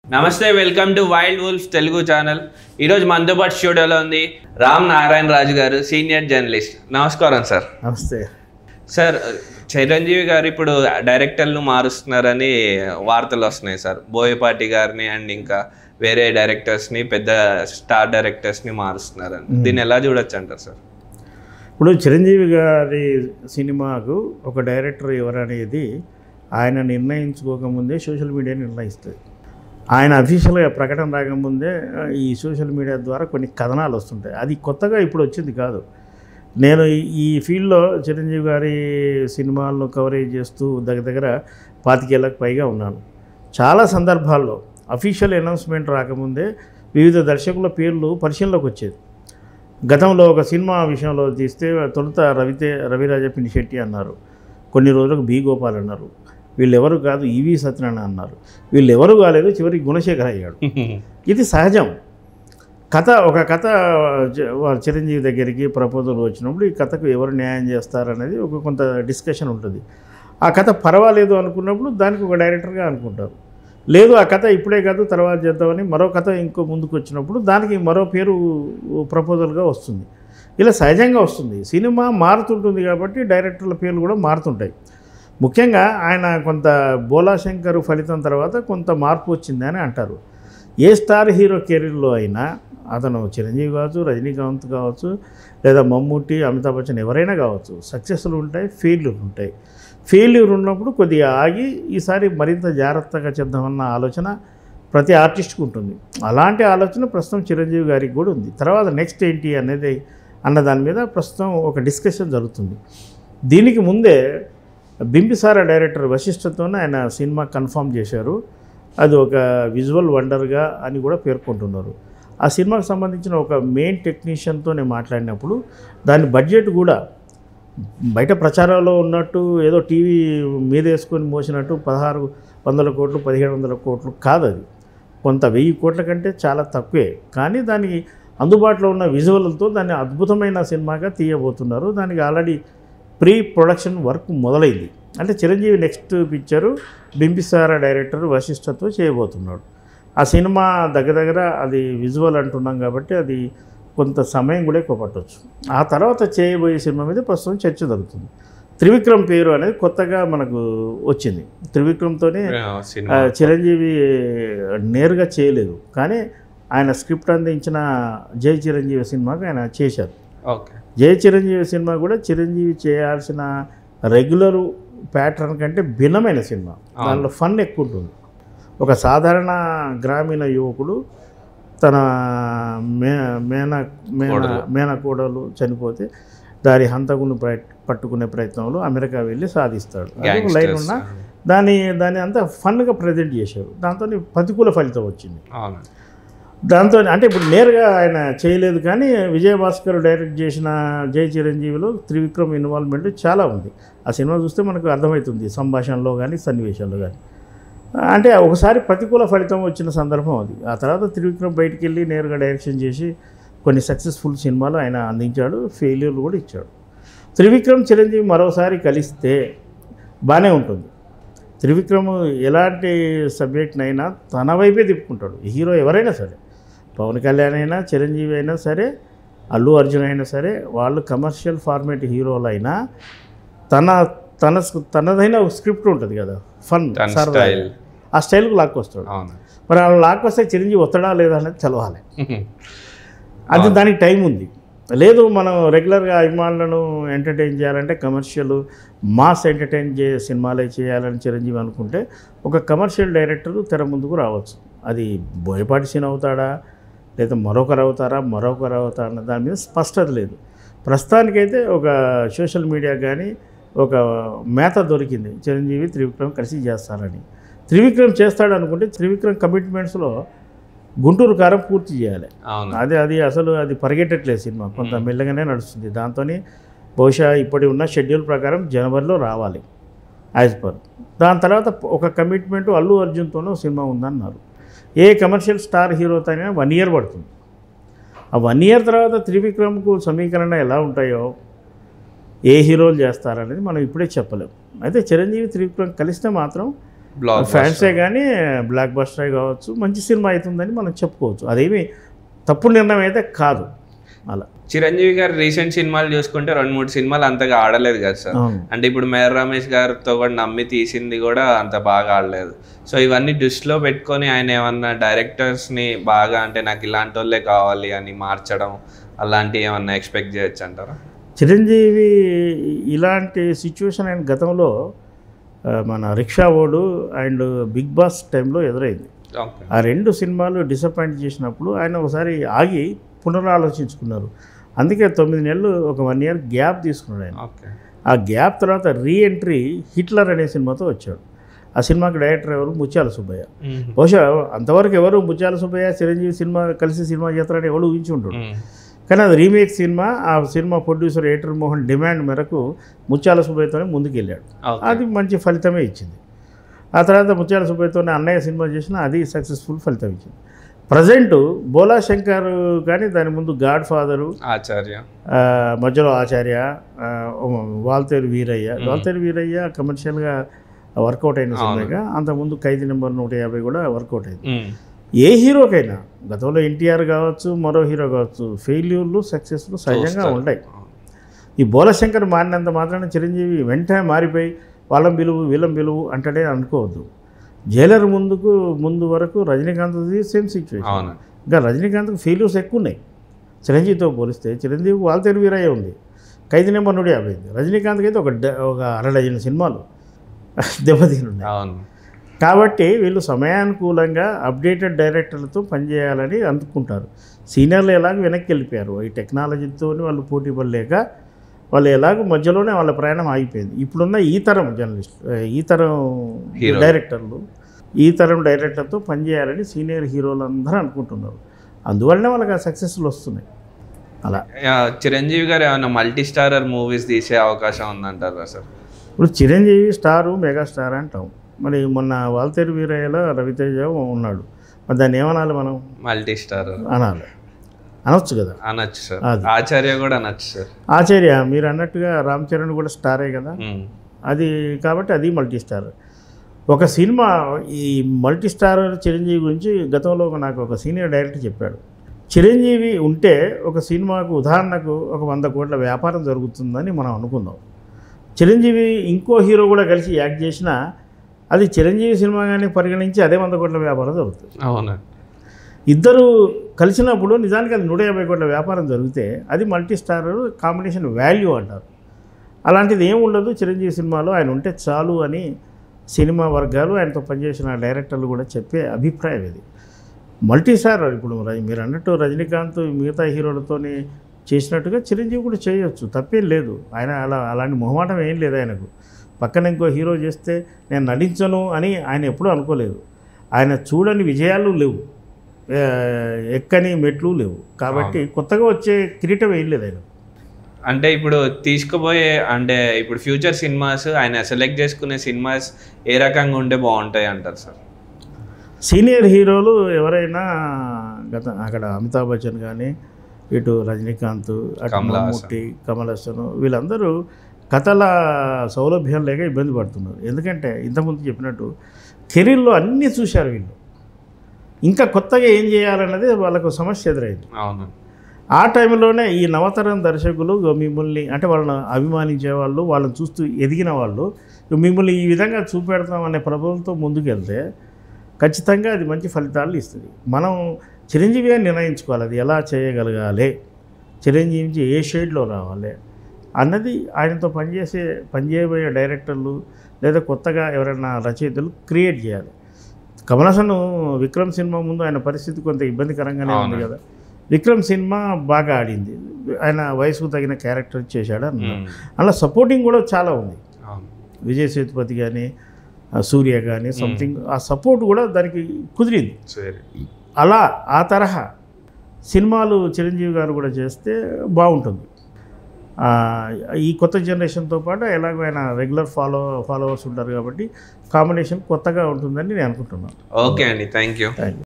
నమస్తే welcome to wild wolf Telugu channel ఈరోజు మనతో పాటు స్టూడియోలో ఉంది రామ్ నారాయణ రాజు గారు సీనియర్ జర్నలిస్ట్ నమస్కారం సార్ నమస్తే సార్ చిరంజీవి గారు ఇప్పుడు డైరెక్టర్లు మారుస్తున్నారని వార్తలు వస్తున్నాయి సార్ బోయపాటి గారిని అండ్ ఇంకా వేరే డైరెక్టర్స్ని పెద్ద స్టార్ డైరెక్టర్స్ని మారుస్తున్నారని దీన్ని ఎలా చూడొచ్చు అంటారు సార్ ఇప్పుడు చిరంజీవి గారి సినిమాకు ఒక డైరెక్టర్ ఎవరనేది ఆయన నిర్ణయించుకోకముందే సోషల్ మీడియా నిర్ణయిస్తుంది ఆయన అఫీషియల్గా ప్రకటన రాకముందే ఆ, ఈ సోషల్ మీడియా ద్వారా కొన్ని కథనాలు వస్తుంటాయి అది కొత్తగా ఇప్పుడు వచ్చింది కాదు నేను ఈ- ఈ ఫీల్డ్లో చిరంజీవి గారి సినిమాలను కవరేజ్ చేస్తూ దగ్గర దగ్గర పాతికేళ్ళకు పైగా ఉన్నాను చాలా సందర్భాల్లో అఫీషియల్ అనౌన్స్మెంట్ రాకముందే వివిధ దర్శకుల పేర్లు పరిశీలనలోకి వచ్చేది గతంలో ఒక సినిమా విషయంలో తీస్తే తొలుత రవితే రవిరాజ పినిశెట్టి అన్నారు కొన్ని రోజులకు బి గోపాల్ అన్నారు వీళ్ళెవరు కాదు ఈవి సత్యనారాయణ అన్నారు వీళ్ళెవరు కాలేదు చివరికి గుణశేఖర్ అయ్యాడు ఇది సహజం కథ ఒక కథ చ- వాళ్ళ చిరంజీవి దగ్గరికి ప్రపోజల్ వచ్చినప్పుడు ఈ కథకు ఎవరు న్యాయం చేస్తారనేది ఒక కొంత డిస్కషన్ ఉంటుంది ఆ కథ పర్వాలేదు అనుకున్నప్పుడు దానికి ఒక డైరెక్టర్గా అనుకుంటారు లేదు ఆ కథ ఇప్పుడే కాదు తర్వాత చేద్దామని మరో కథ ఇంకో ముందుకు వచ్చినప్పుడు దానికి మరో పేరు ప్రపోజల్గా వస్తుంది ఇలా సహజంగా వస్తుంది సినిమా మారుతుంటుంది కాబట్టి డైరెక్టర్ల పేర్లు కూడా మారుతుంటాయి ముఖ్యంగా ఆయన కొంత బోలాశంకర్ ఫలితం తర్వాత కొంత మార్పు వచ్చిందని అంటారు ఏ స్టార్ హీరో కెరీర్లో అయినా అతను చిరంజీవి కావచ్చు రజనీకాంత్ కావచ్చు లేదా మమ్మూటి అమితాబ్ బచ్చన్ ఎవరైనా కావచ్చు సక్సెస్లు ఉంటాయి ఫెయిల్యూర్ ఉంటాయి ఫెయిల్యూర్ ఉన్నప్పుడు కొద్దిగా ఆగి ఈసారి మరింత జాగ్రత్తగా చేద్దామన్న ఆలోచన ప్రతి ఆర్టిస్ట్కి ఉంటుంది అలాంటి ఆలోచన ప్రస్తుతం చిరంజీవి గారికి కూడా ఉంది తర్వాత నెక్స్ట్ ఏంటి అనేది అన్న దాని మీద ప్రస్తుతం ఒక డిస్కషన్ జరుగుతుంది దీనికి ముందే బింబిసార డైరెక్టర్ వశిష్ఠతోనే ఆయన సినిమా కన్ఫర్మ్ చేశారు అది ఒక విజువల్ వండర్గా అని కూడా పేర్కొంటున్నారు ఆ సినిమాకు సంబంధించిన ఒక మెయిన్ టెక్నీషియన్తో నేను మాట్లాడినప్పుడు దాని బడ్జెట్ కూడా బయట ప్రచారంలో ఉన్నట్టు ఏదో టీవీ మీద వేసుకొని మోసినట్టు పదహారు వందల కోట్లు పదిహేడు వందల కోట్లు కాదు అది కొంత వెయ్యి కోట్ల కంటే చాలా తక్కువే కానీ దానికి అందుబాటులో ఉన్న విజువల్తో దాన్ని అద్భుతమైన సినిమాగా తీయబోతున్నారు దానికి ఆల్రెడీ ప్రీ ప్రొడక్షన్ వర్క్ మొదలైంది అంటే Chiranjeevi next picture Bimbisara director వశిష్ఠతో చేయబోతున్నాడు ఆ సినిమా దగ్గర దగ్గర అది విజువల్ అంటున్నాం కాబట్టి అది కొంత సమయం కూడా ఎక్కువ పట్టవచ్చు ఆ తర్వాత చేయబోయే సినిమా మీద ప్రస్తుతం చర్చ జరుగుతుంది త్రివిక్రమ్ పేరు అనేది కొత్తగా మనకు వచ్చింది త్రివిక్రమ్తోనే ఆ, సినిమా చిరంజీవి నేరుగా చేయలేదు కానీ ఆయన స్క్రిప్ట్ అందించిన జై చిరంజీవి సినిమాకి ఆయన చేశారు ఓకే జయ చిరంజీవి సినిమా కూడా చిరంజీవి చేయాల్సిన రెగ్యులర్ ప్యాటర్న్ కంటే భిన్నమైన సినిమా దానిలో ఫన్ ఎక్కువ ఉంటుంది ఒక సాధారణ గ్రామీణ యువకుడు తన మే మేన మేన మేనకోడలు చనిపోతే దారి హంతకుని ప్రయత్- పట్టుకునే ప్రయత్నంలో అమెరికా వెళ్ళి సాధిస్తాడు అది ఒక లైన్ ఉన్న దాన్ని దాన్ని అంతా ఫన్గా ప్రజెంట్ చేశారు దాంతో ప్రతికూల ఫలితం వచ్చింది అవును దాంతో అంటే ఇప్పుడు నేరుగా ఆయన చేయలేదు కానీ విజయభాస్కర్ డైరెక్ట్ చేసిన జై చిరంజీవిలో త్రివిక్రమ్ ఇన్వాల్వ్మెంట్ చాలా ఉంది ఆ సినిమా చూస్తే మనకు అర్థమవుతుంది సంభాషణలో కానీ సన్నివేశాల్లో కానీ అంటే ఒకసారి ప్రతికూల ఫలితం వచ్చిన సందర్భం అది ఆ తర్వాత త్రివిక్రమ్ బయటికి వెళ్ళి నేరుగా డైరెక్షన్ చేసి కొన్ని సక్సెస్ఫుల్ సినిమాలు ఆయన అందించాడు ఫెయిల్యూర్లు కూడా ఇచ్చాడు త్రివిక్రమ్ చిరంజీవి మరోసారి కలిస్తే బాగానే ఉంటుంది త్రివిక్రమ్ ఎలాంటి సబ్జెక్ట్నైనా తన వైపే తిప్పుకుంటాడు హీరో ఎవరైనా సరే పవన్ కళ్యాణ్ అయినా చిరంజీవి అయినా సరే అల్లు అర్జున్ అయినా సరే వాళ్ళు కమర్షియల్ ఫార్మేట్ హీరోలు అయినా తన తన తనదైన ఒక స్క్రిప్ట్ ఉంటుంది కదా ఫన్ తన సరదా style. ఆ స్టైల్కి లాక్కొస్తాడు అవును మరి అలా లాక్కొస్తే చిరంజీవి వస్తాడా లేదా అనేది చదవాలి అది దానికి టైం ఉంది లేదు మనం రెగ్యులర్గా అభిమానులను ఎంటర్టైన్ చేయాలంటే కమర్షియల్ మాస్ ఎంటర్టైన్ చే సినిమాలే చేయాలని చిరంజీవి అనుకుంటే ఒక కమర్షియల్ డైరెక్టర్ తెర ముందుకు రావచ్చు అది బోయపాటి సీన్ అవుతాడా లేదా మరొకరు అవుతారా మరొకరు అవుతారా అన్న దాని మీద స్పష్టత లేదు ప్రస్తుతానికైతే ఒక సోషల్ మీడియా కానీ ఒక మేత దొరికింది చిరంజీవి త్రివిక్రమ్ కలిసి చేస్తారని త్రివిక్రమ్ చేస్తాడు అనుకుంటే త్రివిక్రమ్ కమిట్మెంట్స్లో గుంటూరు కారం పూర్తి చేయాలి అవును అది అది అసలు అది పరిగెట్టట్లేదు సినిమా కొంత మెల్లగానే నడుస్తుంది దాంతో బహుశా ఇప్పటి ఉన్న షెడ్యూల్ ప్రకారం జనవరిలో రావాలి యాజ్ పర్ దాని తర్వాత ఒక కమిట్మెంట్ అల్లు అర్జున్తోనూ సినిమా ఉందన్నారు ఏ కమర్షియల్ స్టార్ హీరోతో అయినా వన్ ఇయర్ పడుతుంది ఆ వన్ ఇయర్ తర్వాత త్రివిక్రమ్కు సమీకరణ ఎలా ఉంటాయో ఏ హీరోలు చేస్తారనేది మనం ఇప్పుడే చెప్పలేం అయితే చిరంజీవి త్రివిక్రమ్ కలిస్తే మాత్రం బ్లాక్ ఫ్యాన్సే కానీ బ్లాక్ బస్టర్ కావచ్చు మంచి సినిమా అవుతుందని మనం చెప్పుకోవచ్చు అదేమి తప్పుడు నిర్ణయం అయితే కాదు అలా చిరంజీవి గారు రీసెంట్ సినిమాలు చూసుకుంటే రెండు మూడు సినిమాలు అంతగా ఆడలేదు కదా సార్ అవును అంటే ఇప్పుడు మేర రమేష్ గారితో కూడా నమ్మి తీసింది కూడా అంత బాగా ఆడలేదు సో ఇవన్నీ దృష్టిలో పెట్టుకొని ఆయన ఏమన్నా డైరెక్టర్స్ని బాగా అంటే నాకు ఇలాంటి వాళ్ళే కావాలి అని మార్చడం అలాంటివి ఏమన్నా ఎక్స్పెక్ట్ చేయొచ్చు అంటారా చిరంజీవి ఇలాంటి సిచ్యువేషన్ ఆయన గతంలో ఆ, మన రిక్షా ఓడు అండ్ బిగ్ బాస్ టైంలో ఎదురైంది ఓకే ఆ రెండు సినిమాలు డిసప్పాయింట్ చేసినప్పుడు ఆయన ఒకసారి ఆగి పునరాలోచించుకున్నారు అందుకే తొమ్మిది నెలలు ఒక వన్ ఇయర్ గ్యాప్ తీసుకున్నాడు ఆయన ఓకే ఆ గ్యాప్ తర్వాత రీ ఎంట్రీ హిట్లర్ అనే సినిమాతో వచ్చాడు ఆ సినిమాకి డైరెక్టర్ ఎవరు ముత్యాల సుబ్బయ్య బహుశా అంతవరకు ఎవరు ముత్యాల సుబ్బయ్య చిరంజీవి సినిమా కలిసి సినిమా చేస్తారని ఎవరు ఊహించి ఉంటాడు కానీ అది రీమేక్ సినిమా ఆ సినిమా ప్రొడ్యూసర్ ఏటర్ మోహన్ డిమాండ్ మేరకు ముత్యాల సుబ్బయ్యతోనే ముందుకెళ్ళాడు అది మంచి ఫలితమే ఇచ్చింది ఆ తర్వాత ముత్యాల సుబ్బయ్యతోనే అన్నయ్య సినిమా చేసినా అది సక్సెస్ఫుల్ ఫలితం ఇచ్చింది ప్రజెంట్ బోలా శంకర్ కానీ దాని ముందు గాడ్ ఫాదరు ఆచార్య ఆ, మధ్యలో ఆచార్య ఆ, వాల్తేరు వీరయ్య వాల్తేరు వీరయ్య కమర్షియల్గా వర్కౌట్ అయిన సినిమాగా అంతకుముందు ఖైదీ నెంబర్ నూట యాభై కూడా వర్కౌట్ అయింది ఉమ్. ఏ హీరోకైనా గతంలో ఎన్టీఆర్ కావచ్చు మరో హీరో కావచ్చు ఫెయిల్యూర్లు సక్సెస్లు సహజంగా చూస్తారు. ఉంటాయి ఈ బోలశంకర్ మారినంత మాత్రాన చిరంజీవి వెంటనే మారిపోయి వాళ్ళం పిలువు వీళ్ళం పిలువు అంటడే అనుకోవద్దు జైలర్ ముందుకు ముందు వరకు రజనీకాంత్ది సేమ్ సిచ్యువేషన్ అవును ఇంకా రజనీకాంత్కి ఫెయిల్యూర్స్ ఎక్కువ ఉన్నాయి చిరంజీవితో పోలిస్తే చిరంజీవి వాల్తేరు వీరయ్య ఉంది ఖైదీ నెంబర్ నూట యాభై ఉంది రజనీకాంత్కి అయితే ఒక డ- ఒక అర డజన్ సినిమాలు దెబ్బతిని ఉన్నాయి అవును కాబట్టి వీళ్ళు సమయానుకూలంగా అప్డేటెడ్ డైరెక్టర్లతో పనిచేయాలని అందుకుంటారు సీనియర్లు ఎలాగో వెనక్కి వెళ్ళిపోయారు ఈ టెక్నాలజీతో వాళ్ళు పోటీ పడలేక వాళ్ళు ఎలాగో మధ్యలోనే వాళ్ళ ప్రయాణం ఆగిపోయింది ఇప్పుడున్న ఈ తరం జర్నలిస్ట్ ఈ తరం Hero. డైరెక్టర్లు ఈ తరం డైరెక్టర్తో పనిచేయాలని సీనియర్ హీరోలు అందరూ అనుకుంటున్నారు అందువల్లనే వాళ్ళకి ఆ సక్సెస్లు వస్తున్నాయి అలా ఆ, చిరంజీవి గారు ఏమైనా మల్టీ స్టారర్ మూవీస్ తీసే అవకాశం ఉందంటారా సార్ ఇప్పుడు చిరంజీవి స్టారు మెగాస్టార్ అంటాం మరి మొన్న వాల్తేరు వీరయ్యలో రవితేజ ఉన్నాడు మరి దాన్ని ఏమనాలి మనం మల్టీ స్టారర్ అనాలి అనొచ్చు కదా అనొచ్చు సార్ అది. ఆచార్య కూడా అనొచ్చు సార్ ఆచార్య మీరు అన్నట్టుగా రామ్ చరణ్ కూడా స్టారే కదా ఉమ్. అది కాబట్టి అది మల్టీ స్టార్ ఒక సినిమా ఈ మల్టీ స్టార్ చిరంజీవి గురించి గతంలో ఒక- నాకు ఒక సీనియర్ డైరెక్టర్ చెప్పాడు చిరంజీవి ఉంటే ఒక సినిమాకు ఉదాహరణకు ఒక వంద కోట్ల వ్యాపారం జరుగుతుందని మనం అనుకుందాం చిరంజీవి ఇంకో హీరో కూడా కలిసి యాక్ట్ చేసినా అది చిరంజీవి సినిమాగానే పరిగణించి అదే వంద కోట్ల వ్యాపారం జరుగుతుంది అవును ఇద్దరు కలిసినప్పుడు నిజానికి అది నూట యాభై కోట్ల వ్యాపారం జరిగితే అది మల్టీ స్టార్ కాంబినేషన్ వాల్యూ అంటారు అలాంటిది ఏం ఉండదు చిరంజీవి సినిమాలో ఆయన ఉంటే చాలు అని సినిమా వర్గాలు ఆయనతో పనిచేసిన డైరెక్టర్లు కూడా చెప్పే అభిప్రాయం ఇది మల్టీ స్టార్ ఇప్పుడు ర- మీరు అన్నట్టు రజనీకాంత్ మిగతా హీరోలతోని చేసినట్టుగా చిరంజీవి కూడా చేయొచ్చు తప్పేం లేదు ఆయన అలా అలాంటి మొహమాటం ఏం లేదు ఆయనకు పక్కన ఇంకో హీరో చేస్తే నేను నటించను అని ఆయన ఎప్పుడూ అనుకోలేదు ఆయన చూడని విజయాలు లేవు ఆ, ఎక్కని మెట్లు లేవు కాబట్టి కొత్తగా వచ్చే కిరీటం ఏం లేదు ఆయన అంటే ఇప్పుడు తీసుకుపోయే అంటే ఇప్పుడు ఫ్యూచర్ సినిమాస్ ఆయన సెలెక్ట్ చేసుకునే సినిమాస్ ఏ రకంగా ఉంటే బాగుంటాయి అంటారు సార్ సీనియర్ హీరోలు ఎవరైనా గత అక్కడ అమితాబ్ బచ్చన్ కానీ ఇటు రజనీకాంత్ అటు కమల్ హాసన్. మమ్ముట్టి కమల్ హాసన్ వీళ్ళందరూ కథల సౌలభ్యం లేక ఇబ్బంది పడుతున్నారు ఎందుకంటే ఇంతకుముందు చెప్పినట్టు కెరీర్లో అన్నీ చూశారు వీళ్ళు ఇంకా కొత్తగా ఏం చేయాలన్నది వాళ్ళకు సమస్య ఎదురైంది అవును ఆ టైంలోనే ఈ నవతరం దర్శకులు మిమ్మల్ని అంటే వాళ్ళని అభిమానించే వాళ్ళు వాళ్ళని చూస్తూ ఎదిగిన వాళ్ళు మిమ్మల్ని ఈ విధంగా చూపెడతాం అనే ప్రభుత్వంతో ముందుకెళ్తే ఖచ్చితంగా అది మంచి ఫలితాలు ఇస్తుంది మనం చిరంజీవిగా నిర్ణయించుకోవాలి అది ఎలా చేయగలగాలి చిరంజీవి నుంచి ఏ షేడ్లో రావాలి అన్నది ఆయనతో పనిచేసే పనిచేయబోయే డైరెక్టర్లు లేదా కొత్తగా ఎవరైనా రచయితలు క్రియేట్ చేయాలి కమల్ హాసన్ విక్రమ్ సినిమా ముందు ఆయన పరిస్థితి కొంత ఇబ్బందికరంగానే ఉంది అవును. కదా విక్రమ్ సినిమా బాగా ఆడింది ఆయన వయసుకు తగిన క్యారెక్టర్ చేశాడు అన్నారు ఉమ్. అలా సపోర్టింగ్ కూడా చాలా ఉంది అవును విజయ్ సేతుపతి కానీ సూర్య కానీ సంథింగ్ ఆ సపోర్ట్ కూడా దానికి కుదిరింది సరే అలా ఆ తరహా సినిమాలు చిరంజీవి గారు కూడా చేస్తే బాగుంటుంది ఆ, ఈ కొత్త జనరేషన్తో పాటు ఎలాగో ఆయన రెగ్యులర్ ఫాలో ఫాలోవర్స్ ఉంటారు కాబట్టి కాంబినేషన్ కొత్తగా ఉంటుందని నేను అనుకుంటున్నాను ఓకే అండి థ్యాంక్ యూ థ్యాంక్ యూ